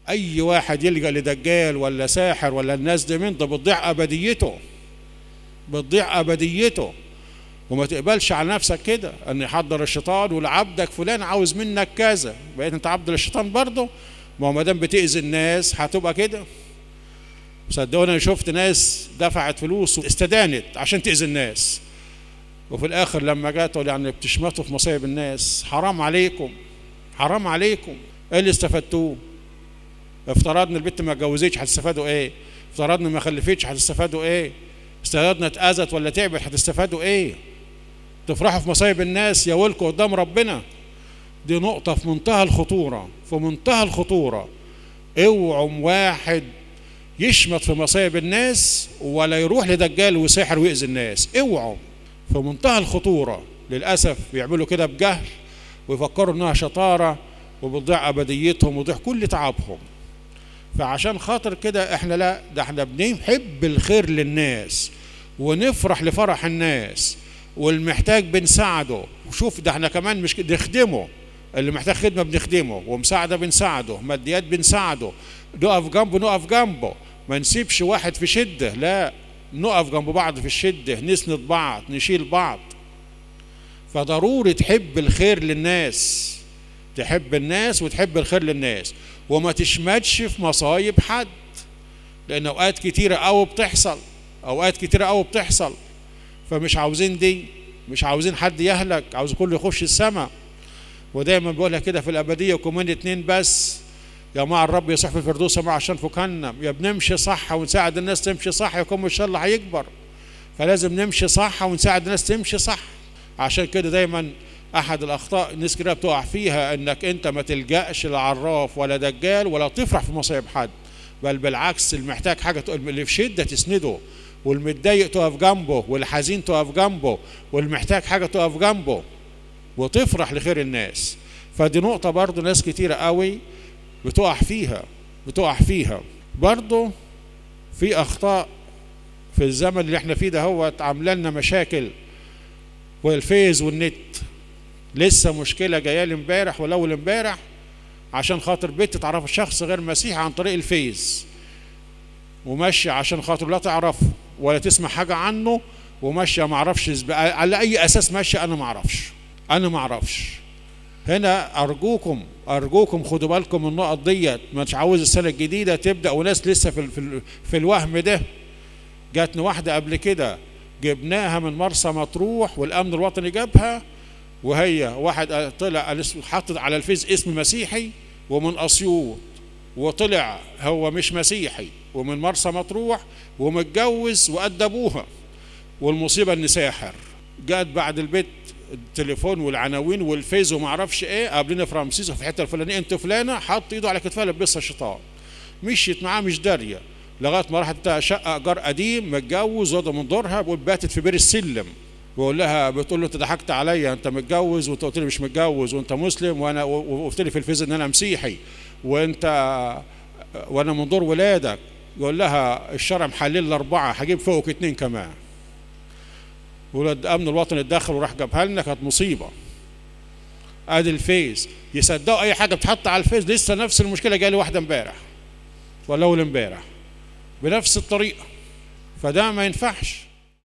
اي واحد يلجا لدجال ولا ساحر ولا الناس دي من ده بتضيع ابديته بتضيع ابديته وما تقبلش على نفسك كده ان يحضر الشيطان ولعبدك فلان عاوز منك كذا بقيت انت عبد للشيطان برضه ما هو ما دام بتاذي الناس هتبقى كده صدقوني انا شفت ناس دفعت فلوس واستدانت عشان تاذي الناس وفي الاخر لما جاتوا يعني بتشمتوا في مصايب الناس حرام عليكم حرام عليكم ايه اللي استفدتوه افترضنا البنت ما اتجوزتش هتستفادوا ايه افترضنا ما خلفتش هتستفادوا ايه افترضنا اتاذت ولا تعبت هتستفادوا ايه تفرحوا في مصايب الناس يا ولكم قدام ربنا دي نقطة في منتهى الخطورة في منتهى الخطورة اوعوا واحد يشمت في مصايب الناس ولا يروح لدجال وساحر ويأذي الناس اوعوا في منتهى الخطورة للأسف بيعملوا كده بجهل ويفكروا انها شطارة وبتضيع ابديتهم وتضيع كل تعبهم فعشان خاطر كده احنا لا ده احنا بنحب الخير للناس ونفرح لفرح الناس والمحتاج بنساعده وشوف ده احنا كمان مش نخدمه اللي محتاج خدمه بنخدمه ومساعده بنساعده ماديات بنساعده نقف جنبه نقف جنبه ما نسيبش واحد في شده لا نقف جنب بعض في الشده نسند بعض نشيل بعض فضروري تحب الخير للناس تحب الناس وتحب الخير للناس وما تشمتش في مصايب حد لان اوقات كتيره قوي بتحصل اوقات كتيره قوي بتحصل فمش عاوزين دي مش عاوزين حد يهلك عاوز كله يخش السماء ودايما بقولها كده في الابديه وكمان اتنين بس يا مع الرب يصح في الفردوس مع عشان فكنا يا بنمشي صح ونساعد الناس تمشي صح يكون ان شاء الله هيكبر فلازم نمشي صح ونساعد الناس تمشي صح عشان كده دايما احد الاخطاء الناس كده بتقع فيها انك انت ما تلجاش لعراف ولا دجال ولا تفرح في مصايب حد بل بالعكس المحتاج حاجه اللي في شده تسنده والمتضايق تقف جنبه والحزين تقف جنبه والمحتاج حاجه تقف جنبه وتفرح لخير الناس فدي نقطة برضو ناس كتيرة قوي بتقع فيها بتقع فيها برضو في أخطاء في الزمن اللي احنا فيه ده هو عامله لنا مشاكل والفيز والنت لسه مشكلة جاية لي امبارح ولو امبارح عشان خاطر بنت تعرف شخص غير مسيحي عن طريق الفيز وماشية عشان خاطر لا تعرفه ولا تسمع حاجة عنه وماشية ما اعرفش على أي أساس ماشية أنا ما اعرفش أنا ما اعرفش هنا أرجوكم أرجوكم خدوا بالكم من النقط ديت مش عاوز السنة الجديدة تبدأ وناس لسه في, في, في الوهم ده جاتني واحدة قبل كده جبناها من مرسى مطروح والأمن الوطني جابها وهي واحد طلع حاطط على الفيس اسم مسيحي ومن أسيوط وطلع هو مش مسيحي ومن مرسى مطروح ومتجوز وقد ابوها والمصيبه ان ساحر جات بعد البيت التليفون والعناوين والفيز وما اعرفش ايه قابلنا في رمسيس في الحته الفلانيه انت فلانه حط ايده على كتفها لبسها الشيطان مشيت معاه مش داريه لغايه ما راحت شقه ايجار قديم متجوز وضع من دورها بقول باتت في بير السلم بقول لها بتقول له انت ضحكت عليا انت متجوز وانت قلت لي مش متجوز وانت مسلم وانا وقلت لي في الفيز ان انا مسيحي وانت وانا من دور ولادك يقول لها الشرع محلل الاربعه هجيب فوقك اتنين كمان ولاد امن الوطني اتدخل وراح جابها لنا كانت مصيبه ادي الفيس يصدقوا اي حاجه بتحط على الفيس لسه نفس المشكله جالي واحده امبارح ولا اول امبارح بنفس الطريقه فده ما ينفعش